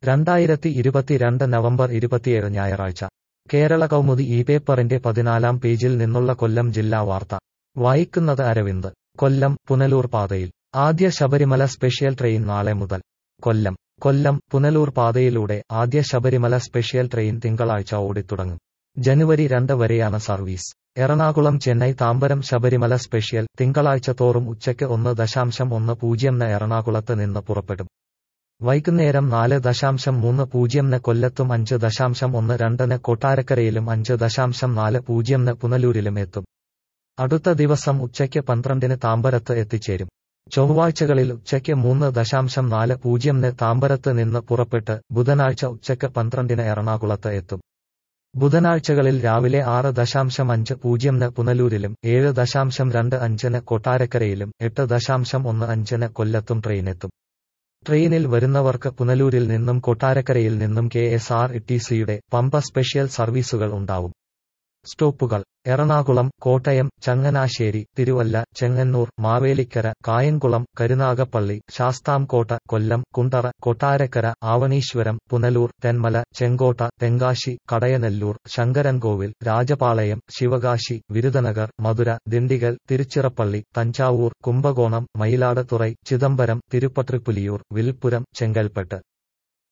രണ്ടായിരത്തി ഇരുപത്തിരണ്ട് നവംബർ ഇരുപത്തിയേഴ് ഞായറാഴ്ച കേരള കൗമുദി ഈ പേപ്പറിന്റെ പതിനാലാം പേജിൽ നിന്നുള്ള കൊല്ലം ജില്ലാ വാർത്ത വായിക്കുന്നത് അരവിന്ദ് കൊല്ലം പുനലൂർ പാതയിൽ ആദ്യ ശബരിമല സ്പെഷ്യൽ ട്രെയിൻ നാളെ മുതൽ കൊല്ലം കൊല്ലം പുനലൂർ പാതയിലൂടെ ആദ്യ ശബരിമല സ്പെഷ്യൽ ട്രെയിൻ തിങ്കളാഴ്ച ഓടിത്തുടങ്ങും ജനുവരി രണ്ട് വരെയാണ് സർവീസ് എറണാകുളം ചെന്നൈ താമ്പരം ശബരിമല സ്പെഷ്യൽ തിങ്കളാഴ്ച തോറും ഉച്ചയ്ക്ക് ഒന്ന് ദശാംശം ഒന്ന് പൂജ്യം ന് എറണാകുളത്ത് നിന്ന് പുറപ്പെടും വൈകുന്നേരം നാല് ദശാംശം മൂന്ന് പൂജ്യം ന് കൊല്ലത്തും അഞ്ച് ദശാംശം ഒന്ന് രണ്ടിന് കൊട്ടാരക്കരയിലും അഞ്ച് ദശാംശം നാല് പൂജ്യം ന് പുനലൂരിലും എത്തും അടുത്ത ദിവസം ഉച്ചയ്ക്ക് പന്ത്രണ്ടിന് താമ്പരത്ത് എത്തിച്ചേരും ചൊവ്വാഴ്ചകളിൽ ഉച്ചയ്ക്ക് മൂന്ന് ദശാംശം നാല് പൂജ്യം ന് താമ്പരത്ത് നിന്ന് പുറപ്പെട്ട് ബുധനാഴ്ച ഉച്ചയ്ക്ക് പന്ത്രണ്ടിന് എറണാകുളത്ത് എത്തും ബുധനാഴ്ചകളിൽ രാവിലെ ആറ് ദശാംശം അഞ്ച് പൂജ്യം ന് പുനലൂരിലും ഏഴ് ദശാംശം രണ്ട് അഞ്ചിന് കൊട്ടാരക്കരയിലും എട്ട് ദശാംശം ഒന്ന് അഞ്ചിന് കൊല്ലത്തും ട്രെയിനെത്തും ട്രെയിനിൽ വരുന്നവർക്ക് പുനലൂരിൽ നിന്നും കൊട്ടാരക്കരയിൽ നിന്നും കെ എസ് ആർ ടി സിയുടെ പമ്പ സ്പെഷ്യൽ സർവീസുകൾ ഉണ്ടാവും സ്റ്റോപ്പുകൾ എറണാകുളം കോട്ടയം ചങ്ങനാശ്ശേരി തിരുവല്ല ചെങ്ങന്നൂർ മാവേലിക്കര കായംകുളം കരുനാഗപ്പള്ളി ശാസ്താംകോട്ട കൊല്ലം കുണ്ടറ കൊട്ടാരക്കര ആവണീശ്വരം പുനലൂർ തെന്മല ചെങ്കോട്ട തെങ്കാശി കടയനെല്ലൂർ ശങ്കരൻകോവിൽ രാജപാളയം ശിവകാശി വിരുദനഗർ മധുര ദിണ്ടിഗൽ തിരുച്ചിറപ്പള്ളി തഞ്ചാവൂർ കുംഭകോണം മയിലാടുതുറൈ ചിദംബരം തിരുപ്പത്രിപ്പുലിയൂർ വിൽപ്പുരം ചെങ്കൽപ്പെട്ട്